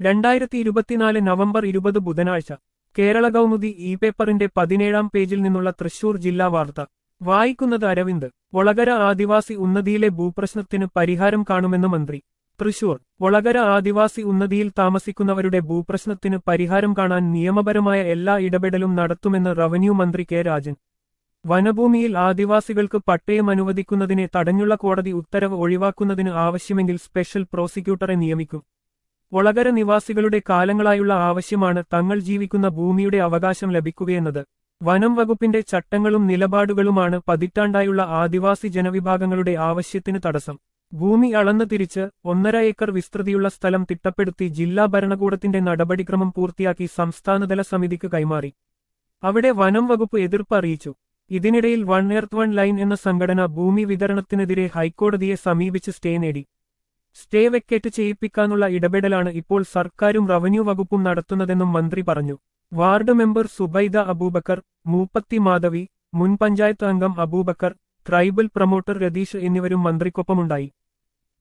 രണ്ടായിരത്തി ഇരുപത്തിനാല് നവംബർ ഇരുപത് ബുധനാഴ്ച കേരള കൗമുദി ഇ പേപ്പറിന്റെ പതിനേഴാം പേജിൽ നിന്നുള്ള തൃശൂർ ജില്ലാ വാർത്ത വായിക്കുന്നത് അരവിന്ദ് ഒളകര ആദിവാസി ഉന്നതിയിലെ ഭൂപ്രശ്നത്തിന് പരിഹാരം കാണുമെന്ന് മന്ത്രി തൃശൂർ ഒളകര ആദിവാസി ഉന്നതിയിൽ താമസിക്കുന്നവരുടെ ഭൂപ്രശ്നത്തിന് പരിഹാരം കാണാൻ നിയമപരമായ എല്ലാ ഇടപെടലും നടത്തുമെന്ന് റവന്യൂ മന്ത്രി കെ രാജൻ വനഭൂമിയിൽ ആദിവാസികൾക്ക് പട്ടയം അനുവദിക്കുന്നതിനെ തടഞ്ഞുള്ള കോടതി ഉത്തരവ് ഒഴിവാക്കുന്നതിന് ആവശ്യമെങ്കിൽ സ്പെഷ്യൽ പ്രോസിക്യൂട്ടറെ നിയമിക്കും ഒളകര നിവാസികളുടെ കാലങ്ങളായുള്ള ആവശ്യമാണ് തങ്ങൾ ജീവിക്കുന്ന ഭൂമിയുടെ അവകാശം ലഭിക്കുകയെന്നത് വനം വകുപ്പിന്റെ ചട്ടങ്ങളും നിലപാടുകളുമാണ് പതിറ്റാണ്ടായുള്ള ആദിവാസി ജനവിഭാഗങ്ങളുടെ ആവശ്യത്തിന് തടസ്സം ഭൂമി അളന്നു തിരിച്ച് ഒന്നര ഏക്കർ വിസ്തൃതിയുള്ള സ്ഥലം തിട്ടപ്പെടുത്തി ജില്ലാ ഭരണകൂടത്തിന്റെ നടപടിക്രമം പൂർത്തിയാക്കി സംസ്ഥാനതല സമിതിക്ക് കൈമാറി അവിടെ വനം വകുപ്പ് എതിർപ്പ് അറിയിച്ചു ഇതിനിടയിൽ വൺ എർത്ത് വൺ ലൈൻ എന്ന സംഘടന ഭൂമി വിതരണത്തിനെതിരെ ഹൈക്കോടതിയെ സമീപിച്ച് സ്റ്റേ നേടി സ്റ്റേ വെക്കേറ്റ് ചെയ്യിപ്പിക്കാനുള്ള ഇടപെടലാണ് ഇപ്പോൾ സർക്കാരും റവന്യൂ വകുപ്പും നടത്തുന്നതെന്നും മന്ത്രി പറഞ്ഞു വാർഡ് മെമ്പർ സുബൈദ അബൂബക്കർ മൂപ്പത്തി മാധവി മുൻ പഞ്ചായത്ത് അംഗം അബൂബക്കർ ട്രൈബൽ പ്രൊമോട്ടർ രതീഷ് എന്നിവരും മന്ത്രിക്കൊപ്പമുണ്ടായി